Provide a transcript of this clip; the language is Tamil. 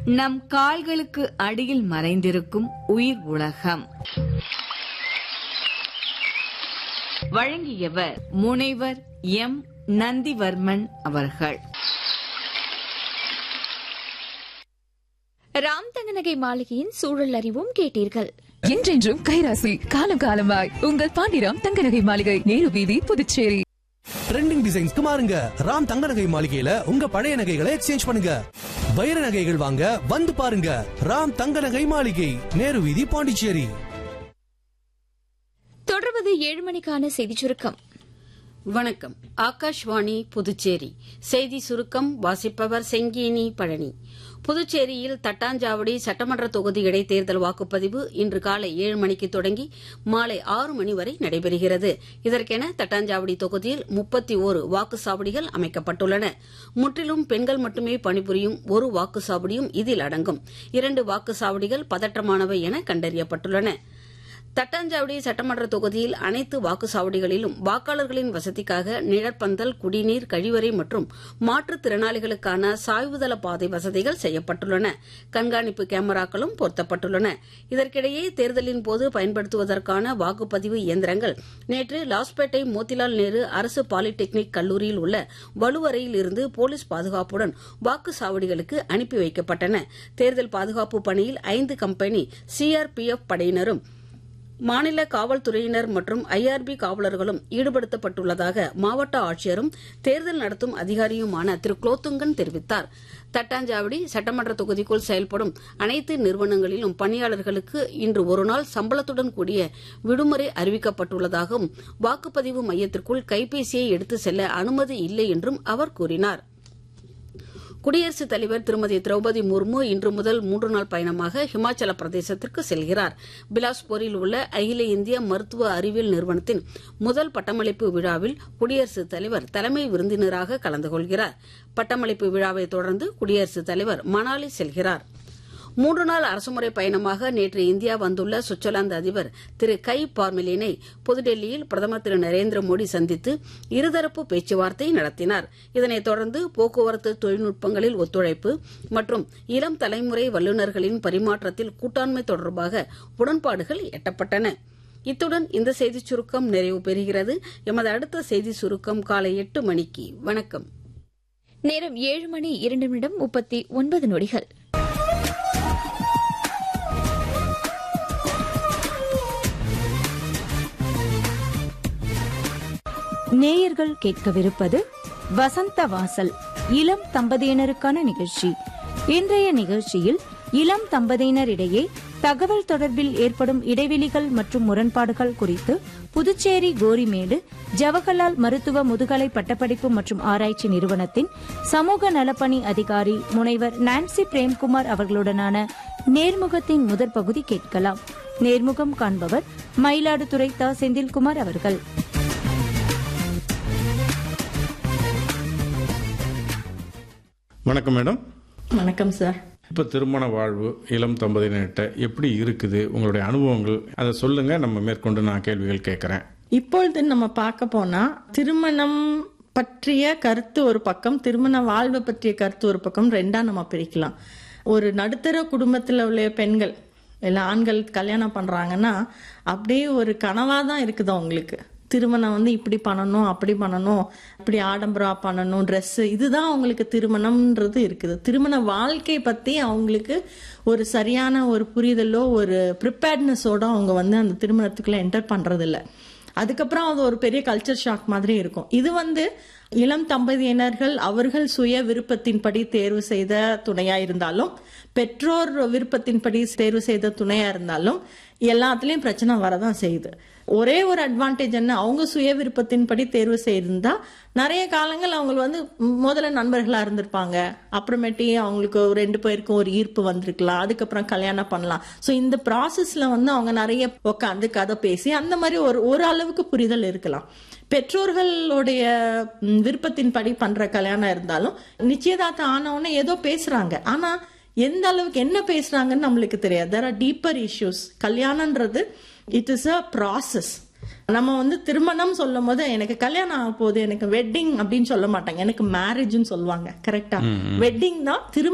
நம் கால்களுக்கு அடியில் மறைந்திருக்கும் உயிர் உலகம் வழங்கியவர் முனைவர் எம் நந்திவர்மன் அவர்கள் ராம் தங்கநகை மாளிகையின் சூழல் அறிவும் கேட்டீர்கள் என்றென்றும் கைராசி காலம் காலமாய் உங்கள் பாண்டிராம் தங்கநகை மாளிகை நேரு வீதி புதுச்சேரி ட்ரெண்டிங் டிசைன்ஸ்க்கு மாறுங்க ராம் தங்க நகை மாளிகையில உங்க பழைய நகைகளை எக்ஸ்சேஞ்ச் பண்ணுங்க வைர நகைகள் வாங்க வந்து பாருங்க ராம் தங்க நகை மாளிகை நேரு வீதி பாண்டிச்சேரி தொடர்வது ஏழு மணிக்கான செய்திச் சுருக்கம் வணக்கம் ஆகாஷ்வாணி புதுச்சேரி செய்தி சுருக்கம் வாசிப்பவர் செங்கீனி பழனி புதுச்சேரியில் தட்டாஞ்சாவடி சட்டமன்ற தொகுதி இடைத்தேர்தல் வாக்குப்பதிவு இன்று காலை ஏழு மணிக்கு தொடங்கி மாலை ஆறு மணி வரை நடைபெறுகிறது இதற்கென தட்டாஞ்சாவடி தொகுதியில் முப்பத்தி ஓரு வாக்குச்சாவடிகள் அமைக்கப்பட்டுள்ளன முற்றிலும் பெண்கள் மட்டுமே பணிபுரியும் ஒரு வாக்குச்சாவடியும் இதில் அடங்கும் இரண்டு வாக்குச்சாவடிகள் பதற்றமானவை என கண்டறியப்பட்டுள்ளன தட்டாஞ்சாவடி சட்டமன்ற தொகுதியில் அனைத்து வாக்குச்சாவடிகளிலும் வாக்காளர்களின் வசதிக்காக நிழற்பந்தல் குடிநீர் கழிவறை மற்றும் மாற்றுத்திறனாளிகளுக்கான சாய்வுதள பாதை வசதிகள் செய்யப்பட்டுள்ளன கண்காணிப்பு கேமராக்களும் பொருத்தப்பட்டுள்ளன இதற்கிடையே தேர்தலின் போது பயன்படுத்துவதற்கான வாக்குப்பதிவு இயந்திரங்கள் நேற்று லாஸ்பேட்டை மோத்திலால் நேரு அரசு பாலிடெக்னிக் கல்லூரியில் உள்ள வலுவறையில் இருந்து போலீஸ் பாதுகாப்புடன் வாக்குச்சாவடிகளுக்கு அனுப்பி வைக்கப்பட்டன தேர்தல் பாதுகாப்பு பணியில் ஐந்து கம்பெனி சிஆர்பிஎஃப் படையினரும் மாநில காவல்துறையினர் மற்றும் ஐஆர்பி காவலர்களும் ஈடுபடுத்தப்பட்டுள்ளதாக மாவட்ட ஆட்சியரும் தேர்தல் நடத்தும் அதிகாரியுமான திரு குலோத்துங்கன் தெரிவித்தார் தட்டாஞ்சாவடி சட்டமன்ற தொகுதிக்குள் செயல்படும் அனைத்து நிறுவனங்களிலும் பணியாளர்களுக்கு இன்று ஒருநாள் சம்பளத்துடன் கூடிய விடுமுறை அறிவிக்கப்பட்டுள்ளதாகவும் வாக்குப்பதிவு மையத்திற்குள் கைபேசியை எடுத்து செல்ல அனுமதி இல்லை என்றும் அவர் கூறினார் குடியரசுத் தலைவர் திருமதி திரௌபதி முர்மு இன்று முதல் மூன்று நாள் பயணமாக ஹிமாச்சல பிரதேசத்திற்கு செல்கிறார் பிலாஸ்பூரில் உள்ள அகில இந்திய மருத்துவ அறிவியல் நிறுவனத்தின் முதல் பட்டமளிப்பு விழாவில் குடியரசுத் தலைவர் தலைமை விருந்தினராக கலந்து கொள்கிறார் பட்டமளிப்பு விழாவை தொடர்ந்து குடியரசுத் தலைவர் மணாலி செல்கிறார் மூன்று நாள் அரசுமுறை பயணமாக நேற்று இந்தியா வந்துள்ள சுவிட்சர்லாந்து அதிபர் திரு கை பார்மெலினை புதுடெல்லியில் பிரதமர் திரு நரேந்திர மோடி சந்தித்து இருதரப்பு பேச்சுவார்த்தை நடத்தினார் இதனைத் தொடர்ந்து போக்குவரத்து தொழில்நுட்பங்களில் ஒத்துழைப்பு மற்றும் இளம் தலைமுறை வல்லுநர்களின் பரிமாற்றத்தில் கூட்டாண்மை தொடர்பாக உடன்பாடுகள் எட்டப்பட்டன இத்துடன் இந்த செய்திச் சுருக்கம் நிறைவு பெறுகிறது எமது அடுத்த செய்தி சுருக்கம் காலை எட்டு மணிக்கு வணக்கம் நேரம் ஏழு மணி இரண்டு நிமிடம் முப்பத்தி ஒன்பது நொடிகள் நேயர்கள் கேட்கவிருப்பது வசந்த வாசல் இளம் தம்பதியினருக்கான நிகழ்ச்சி இன்றைய நிகழ்ச்சியில் இளம் தம்பதியினரிடையே தகவல் தொடர்பில் ஏற்படும் இடைவெளிகள் மற்றும் முரண்பாடுகள் குறித்து புதுச்சேரி கோரிமேடு ஜவஹர்லால் மருத்துவ முதுகலை பட்டப்படிப்பு மற்றும் ஆராய்ச்சி நிறுவனத்தின் சமூக நலப்பணி அதிகாரி முனைவர் நான்சி பிரேம்குமார் அவர்களுடனான நேர்முகத்தின் முதற் பகுதி கேட்கலாம் நேர்முகம் காண்பவர் மயிலாடுதுறை தா செந்தில்குமார் அவர்கள் வணக்கம் மேடம் வணக்கம் சார் இப்போ திருமண வாழ்வு இளம் தம்பதியினர்கிட்ட எப்படி இருக்குது உங்களுடைய அனுபவங்கள் அதை சொல்லுங்க நம்ம மேற்கொண்டு நான் கேள்விகள் கேட்குறேன் இப்பொழுது நம்ம பார்க்க போனா திருமணம் பற்றிய கருத்து ஒரு பக்கம் திருமண வாழ்வு பற்றிய கருத்து ஒரு பக்கம் ரெண்டா நம்ம பிரிக்கலாம் ஒரு நடுத்தர குடும்பத்தில் உள்ள பெண்கள் இல்லை ஆண்கள் கல்யாணம் பண்றாங்கன்னா அப்படியே ஒரு கனவா தான் இருக்குது அவங்களுக்கு திருமணம் வந்து இப்படி பண்ணணும் அப்படி பண்ணணும் இப்படி ஆடம்பரா பண்ணணும் ட்ரெஸ் இதுதான் அவங்களுக்கு திருமணம்ன்றது இருக்குது திருமண வாழ்க்கை பத்தி அவங்களுக்கு ஒரு சரியான ஒரு புரிதலோ ஒரு ப்ரிப்பேர்ட்னஸோட அவங்க வந்து அந்த திருமணத்துக்குள்ள என்டர் பண்றது இல்ல அதுக்கப்புறம் அது ஒரு பெரிய கல்ச்சர் ஷாக் மாதிரி இருக்கும் இது வந்து இளம் தம்பதியினர்கள் அவர்கள் சுய விருப்பத்தின்படி தேர்வு செய்த துணையா இருந்தாலும் பெற்றோர் விருப்பத்தின்படி தேர்வு செய்த துணையா இருந்தாலும் எல்லாத்துலயும் பிரச்சனை வரதான் செய்யுது ஒரே ஒரு அட்வான்டேஜ் என்ன அவங்க சுய விருப்பத்தின்படி தேர்வு செய்திருந்தா நிறைய காலங்கள் அவங்க வந்து முதல்ல நண்பர்களா இருந்திருப்பாங்க அப்புறமேட்டி அவங்களுக்கு ஒரு ரெண்டு பேருக்கும் ஒரு ஈர்ப்பு வந்திருக்கலாம் அதுக்கப்புறம் கல்யாணம் பண்ணலாம் ஸோ இந்த ப்ராசஸ்ல வந்து அவங்க நிறைய உட்காந்து கதை பேசி அந்த மாதிரி ஒரு ஒரு அளவுக்கு புரிதல் இருக்கலாம் பெற்றோர்களுடைய ம், விருப்பத்தின்படி பண்ற கல்யாணம் இருந்தாலும் நிச்சயதார்த்தம் ஆனவுடனே ஏதோ பேசுறாங்க ஆனா எந்த அளவுக்கு என்ன பேசுறாங்கன்னு நம்மளுக்கு தெரியாது தேர் ஆர் டீப்பர் இஷ்யூஸ் கல்யாணம்ன்றது இட் இஸ் அ ப்ராசஸ் நம்ம வந்து திருமணம் சொல்லும் போது எனக்கு கல்யாணம் ஆக போகுது எனக்கு வெட்டிங் அப்படின்னு சொல்ல மாட்டாங்க எனக்கு மேரேஜ்னு சொல்லுவாங்க கரெக்டா வெட்டிங் தான் திருமணம்